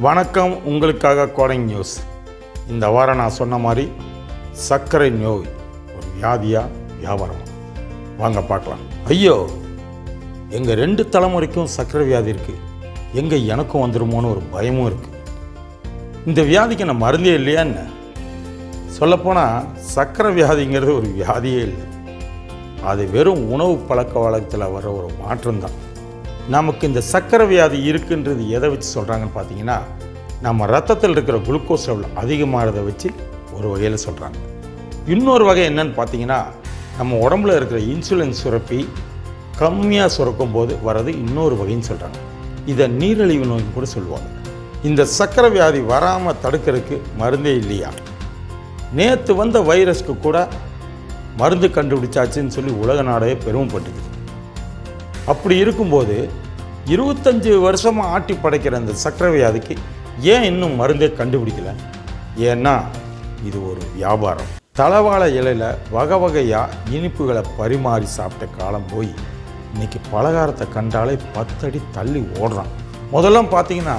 வணக்கம் உங்களுக்காக coding news இந்த வாரம் நான் சொன்ன மாதிரி சர்க்கரை நோய் ஒரு வியாதியா வியாபாரமா வாங்க பார்க்கலாம் ஐயோ எங்கள் ரெண்டு தலைமுறைக்கும் சர்க்கரை வியாதி இருக்குது எங்கே எனக்கும் வந்துடுமோன்னு ஒரு பயமும் இருக்குது இந்த வியாதிக்கு நான் மருந்தே இல்லையா என்ன சொல்லப்போனால் சர்க்கரை வியாதிங்கிறது ஒரு வியாதியே இல்லை அது வெறும் உணவு பழக்க வழக்கத்தில் வர ஒரு மாற்றம்தான் நமக்கு இந்த சர்க்கரை வியாதி இருக்குன்றது எதை வச்சு சொல்கிறாங்கன்னு பார்த்தீங்கன்னா நம்ம ரத்தத்தில் இருக்கிற குளுக்கோஸ் லெவல் அதிகமாகிறத வச்சு ஒரு வகையில் சொல்கிறாங்க இன்னொரு வகை என்னன்னு பார்த்தீங்கன்னா நம்ம உடம்புல இருக்கிற இன்சுலின் சுரப்பி கம்மியாக சுரக்கும் போது வர்றது இன்னொரு வகைன்னு சொல்கிறாங்க இதை நீரிழிவு நோய்னு கூட சொல்லுவாங்க இந்த சர்க்கரை வியாதி வராமல் தடுக்கிறதுக்கு மருந்தே இல்லையா நேற்று வந்த வைரஸ்க்கு கூட மருந்து கண்டுபிடிச்சாச்சுன்னு சொல்லி உலக நாடே பெருமைப்பட்டுக்குது அப்படி இருக்கும்போது இருபத்தஞ்சு வருஷமாக ஆட்டி படைக்கிற அந்த சர்க்கரை வியாதிக்கு ஏன் இன்னும் மருந்தே கண்டுபிடிக்கல ஏன்னா இது ஒரு வியாபாரம் தளவாழை இலையில் வகை வகையாக இனிப்புகளை பரிமாறி சாப்பிட்ட காலம் போய் இன்னைக்கு பலகாரத்தை கண்டாலே பத்தடி தள்ளி ஓடுறான் முதல்லாம் பார்த்தீங்கன்னா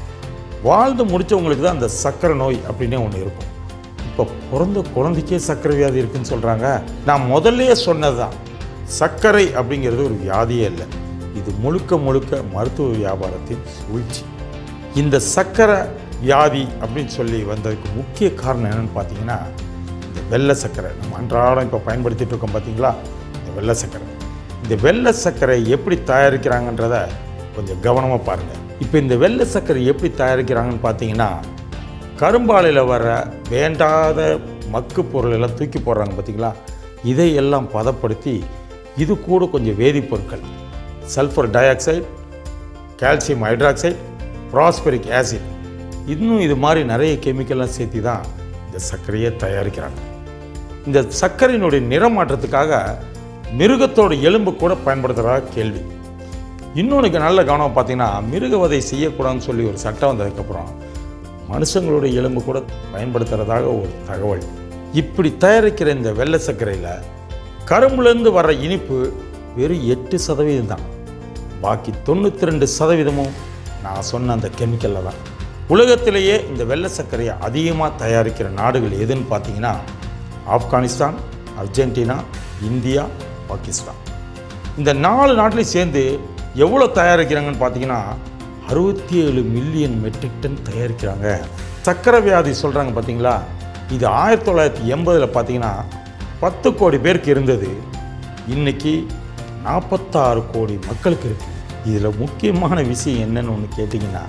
வாழ்ந்து முடிச்சவங்களுக்கு தான் அந்த சர்க்கரை நோய் அப்படின்னே ஒன்று இருக்கும் இப்போ பிறந்த குழந்தைக்கே சர்க்கரை வியாதி இருக்குன்னு சொல்கிறாங்க நான் முதல்லயே சொன்னது தான் சர்க்கரை அப்படிங்கிறது ஒரு வியாதியே இல்லை இது முழுக்க முழுக்க மருத்துவ வியாபாரத்தின் சூழ்ச்சி இந்த சர்க்கரை வியாதி அப்படின்னு சொல்லி வந்ததுக்கு முக்கிய காரணம் என்னன்னு பார்த்தீங்கன்னா இந்த வெள்ளை சர்க்கரை நம்ம அன்றாடம் இப்போ பயன்படுத்திட்டு இருக்கோம் பார்த்தீங்களா இந்த வெள்ளை சர்க்கரை இந்த வெள்ளை சர்க்கரை எப்படி தயாரிக்கிறாங்கன்றத கொஞ்சம் கவனமாக பாருங்கள் இப்போ இந்த வெள்ளை சர்க்கரை எப்படி தயாரிக்கிறாங்கன்னு பார்த்தீங்கன்னா கரும்பாலையில் வர வேண்டாத மக்கு பொருள் எல்லாம் தூக்கி போடுறாங்க பார்த்தீங்களா இதையெல்லாம் பதப்படுத்தி இது கூட கொஞ்சம் வேதிப்பொருட்கள் sulphur dioxide calcium hydroxide phosphoric acid இன்னும் இது மாதிரி நிறைய கெமிக்கல்லாம் சேர்த்து தான் இந்த சர்க்கரையை தயாரிக்கிறாங்க இந்த சர்க்கரையினுடைய நிறமாற்றத்துக்காக மிருகத்தோட எலும்பு கூட பயன்படுத்துகிறதா கேள்வி இன்னொன்று நல்ல கவனம் பார்த்தீங்கன்னா மிருகவதை செய்யக்கூடாதுன்னு சொல்லி ஒரு சட்டம் வந்ததுக்கப்புறம் மனுஷங்களுடைய எலும்பு கூட பயன்படுத்துகிறதாக ஒரு தகவல் இப்படி தயாரிக்கிற இந்த வெள்ளை சர்க்கரையில் கரும்புலேருந்து வர்ற இனிப்பு வெறும் எட்டு சதவீதம் தான் பாக்கி தொண்ணூற்றி ரெண்டு சதவீதமும் நான் சொன்ன அந்த கெமிக்கலில் தான் உலகத்திலேயே இந்த வெள்ளை சர்க்கரையை அதிகமாக தயாரிக்கிற நாடுகள் எதுன்னு பார்த்தீங்கன்னா ஆப்கானிஸ்தான் அர்ஜென்டினா இந்தியா பாகிஸ்தான் இந்த நாலு நாட்டிலையும் சேர்ந்து எவ்வளோ தயாரிக்கிறாங்கன்னு பார்த்தீங்கன்னா அறுபத்தி ஏழு மில்லியன் மெட்ரிக் டன் தயாரிக்கிறாங்க சர்க்கரை வியாதி சொல்கிறாங்க பார்த்தீங்களா இது ஆயிரத்தி தொள்ளாயிரத்தி எண்பதில் பார்த்தீங்கன்னா பத்து கோடி பேருக்கு இருந்தது இன்னைக்கு நாற்பத்தாறு கோடி மக்களுக்கு இருக்குது இதில் முக்கியமான விஷயம் என்னன்னு ஒன்று கேட்டிங்கன்னா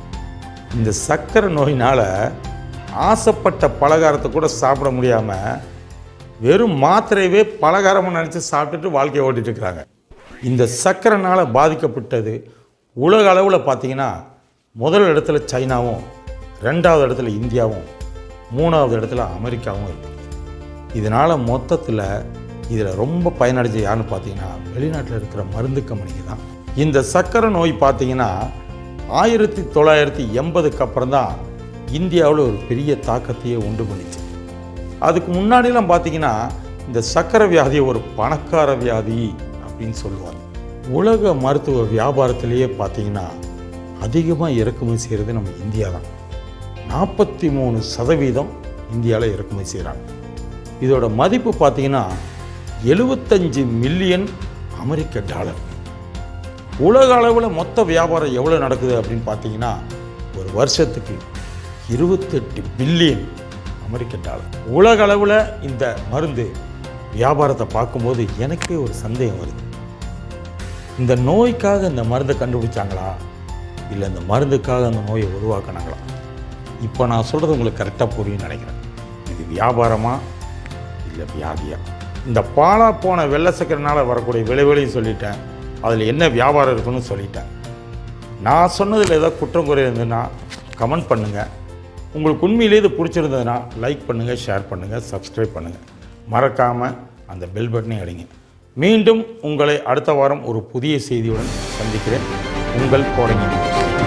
இந்த சர்க்கரை நோயினால் ஆசைப்பட்ட பலகாரத்தை கூட சாப்பிட முடியாமல் வெறும் மாத்திரையவே பலகாரமாக நினச்சி சாப்பிட்டுட்டு வாழ்க்கையை ஓட்டிட்டு இருக்கிறாங்க இந்த சர்க்கரைனால் பாதிக்கப்பட்டது உலக அளவில் பார்த்தீங்கன்னா முதல் இடத்துல சைனாவும் ரெண்டாவது இடத்துல இந்தியாவும் மூணாவது இடத்துல அமெரிக்காவும் இருக்குது இதனால் மொத்தத்தில் இதில் ரொம்ப பயனடைஞ்ச யாருன்னு பார்த்தீங்கன்னா வெளிநாட்டில் இருக்கிற மருந்து கம்பெனிக்கு தான் இந்த சர்க்கரை நோய் பார்த்தீங்கன்னா ஆயிரத்தி தொள்ளாயிரத்தி எண்பதுக்கு அப்புறம் தான் இந்தியாவில் ஒரு பெரிய தாக்கத்தையே உண்டு பண்ணிச்சு அதுக்கு முன்னாடிலாம் பார்த்தீங்கன்னா இந்த சர்க்கரை வியாதியை ஒரு பணக்கார வியாதி அப்படின்னு சொல்லுவாங்க உலக மருத்துவ வியாபாரத்திலேயே பார்த்தீங்கன்னா அதிகமாக இறக்குமதி செய்கிறது நம்ம இந்தியா தான் நாற்பத்தி மூணு சதவீதம் இந்தியாவில் இறக்குமதி செய்கிறாங்க இதோட மதிப்பு பார்த்தீங்கன்னா எழுபத்தஞ்சு மில்லியன் அமெரிக்க டாலர் உலக அளவில் மொத்த வியாபாரம் எவ்வளோ நடக்குது அப்படின்னு பார்த்தீங்கன்னா ஒரு வருஷத்துக்கு இருபத்தெட்டு பில்லியன் அமெரிக்க டாலர் உலக அளவில் இந்த மருந்து வியாபாரத்தை பார்க்கும்போது எனக்கே ஒரு சந்தேகம் வருது இந்த நோய்க்காக இந்த மருந்தை கண்டுபிடிச்சாங்களா இல்லை இந்த மருந்துக்காக அந்த நோயை உருவாக்குனாங்களா இப்போ நான் சொல்கிறது உங்களுக்கு கரெக்டாக புரியும் நினைக்கிறேன் இது வியாபாரமா இல்லை வியாதியா இந்த பாலா போன வெள்ளை சக்கரனால் வரக்கூடிய விளைவுகளையும் சொல்லிட்டேன் அதில் என்ன வியாபாரம் இருக்குன்னு சொல்லிட்டேன் நான் சொன்னதில் ஏதாவது குற்றம் குறை இருந்ததுன்னா கமெண்ட் பண்ணுங்கள் உங்களுக்கு உண்மையிலே இது பிடிச்சிருந்ததுன்னா லைக் பண்ணுங்கள் ஷேர் பண்ணுங்கள் சப்ஸ்கிரைப் பண்ணுங்கள் மறக்காமல் அந்த பெல் பட்டனை அடிங்க மீண்டும் உங்களை அடுத்த வாரம் ஒரு புதிய செய்தியுடன் சந்திக்கிறேன் உங்கள் கோடங்கி நியூஸ்